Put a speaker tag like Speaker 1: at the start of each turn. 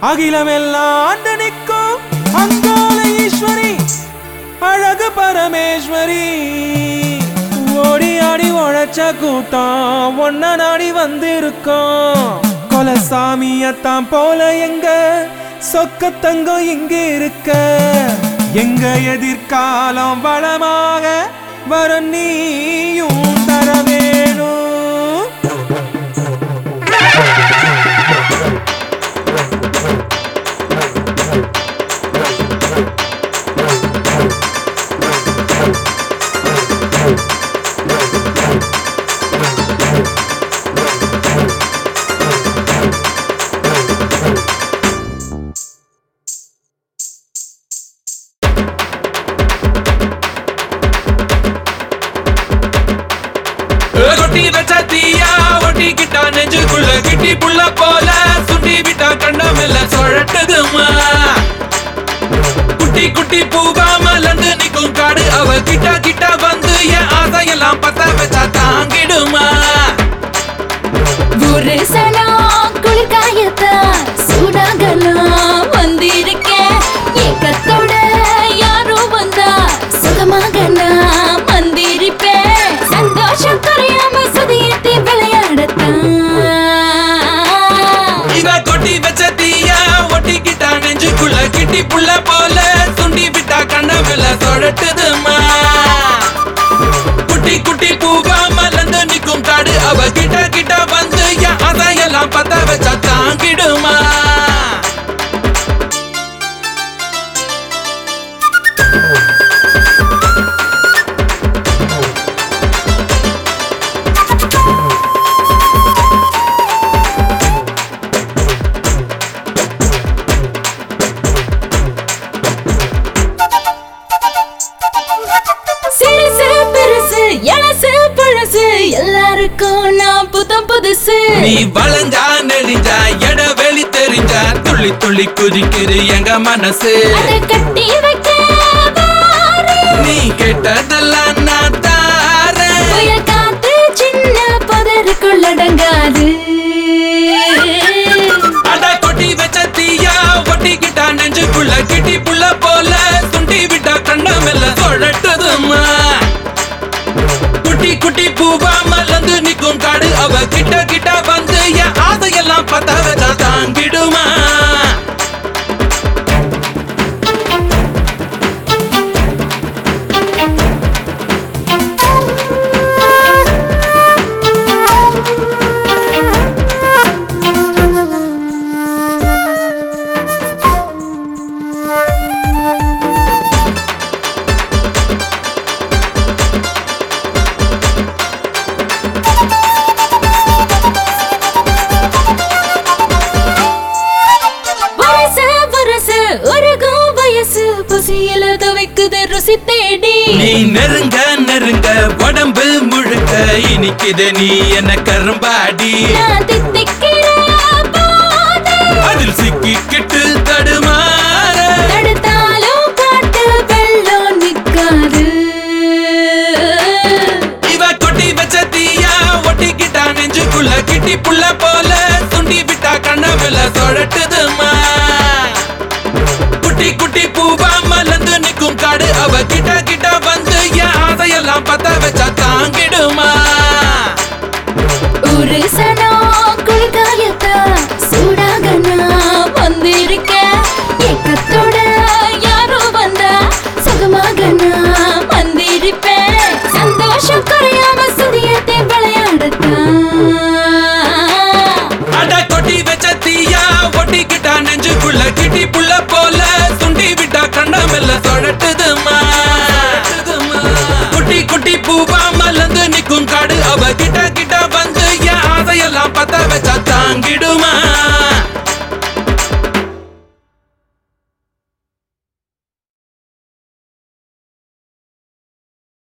Speaker 1: அகிலமெல்லாம் ஆண்டு நிற்கும் அங்காள ஈஸ்வரி அழகு பரமேஸ்வரி ஓடி ஆடி உழைச்ச கூட்டம் ஒன்ன நாடி வந்திருக்கோம் கொலசாமியத்தான் போல எங்க சொக்க தங்கம் இங்க இருக்க எங்க எதிர்காலம் வளமாக வர நீயும் தர வேணும்
Speaker 2: கொட்டி வச்ச தீயா ஒட்டிக்கிட்டா நெஞ்சுக்குள்ள கிட்டி புள்ள போல சுண்டி விட்டா கண்ணமெல்ல சுழட்டுதுமா குட்டி குட்டி பூவா மலர்ந்து நிக்கும் காடு அவ கிட்ட கிட்ட வந்து என் ஆசையெல்லாம் பத்த வச்சா தாங்கிடுமா
Speaker 3: ஒரு சனம் குளிர்காயத்தான் சூடாகலாம் வந்திருக்கேன் ஏக்கத்தோட யாரோ வந்தா சுகமாக நான் வந்திருப்பேன் சந்தோஷம் குறையாம சதியத்தை விளையாடத்தான்
Speaker 2: இவ கொட்டி வச்ச தீயா ஒட்டிக்கிட்டா நெஞ்சுக்குள்ள கிட்டி புள்ள போல சுண்டி விட்டா கண்ணமெல்ல சுழட்டுதுமா குட்டி குட்டி பூவா மலர்ந்து நிக்கும் காடு அவ கிட்ட கிட்ட வந்து என் ஆசையெல்லாம் பத்த வச்சா தாங்கிடுமா
Speaker 3: சிறுசு பெருசு எலசு பழசு எல்லாருக்கும் நான் புத்தம் புதுசு
Speaker 2: நீ வளைஞ்சா நெளிஞ்சா எட வெளி தெரிஞ்சா துள்ளி துள்ளி குதிக்குது எங்க மனசு
Speaker 3: அதை கட்டி வைக்க வாரு.
Speaker 2: நீ கேட்டதெல்லாம் நான் தாரேன்
Speaker 3: புயல் காத்து சின்ன புதருக்குள்ளடங்காது
Speaker 2: அட கொட்டி வச்ச தீயா ஒட்டிக்கிட்டா நெஞ்சுக்குள்ள கிட்டி புள்ள போல சுண்டி விட்டா கண்ணமெல்ல சுழட்டுதுமா குட்டி குட்டி பூவா மலர்ந்து நிக்கும் காடு அவ கிட்ட கிட்ட வந்து என் ஆசையெல்லாம் பத்த வச்சா தாங்கிடுமா
Speaker 3: வயசு வரசு உருகும் வயசு பசியில துவைக்குது ருசி தேடி
Speaker 2: நீ நெருங்க நெருங்க உடம்பு முழுக்க இனிக்குது நீ என்ன கரும்பாடி
Speaker 3: நான் தித்திக்கிற போது
Speaker 2: அதில் சிக்கிக்கிட்டு தடுமாற
Speaker 3: தடுத்தாலும் காட்டு வெள்ளம் நிக்காது
Speaker 2: இவ கொட்டி வச்ச தீயா ஒட்டிக்கிட்டா நெஞ்சுக்குள்ள கிட்டி புள்ள போல சுண்டி விட்டா கண்ணவில சுழட்டுதுமா குட்டி குட்டி பூவா மலர்ந்து நிக்கும் காடு அவ கிட்ட கிட்ட வந்து என் ஆசையெல்லாம் பத்த வச்சா தாங்கிடுமா
Speaker 3: ஒரு சனம் குளிர்காயத்தான் சூடாக நான் வந்திருக்கேன்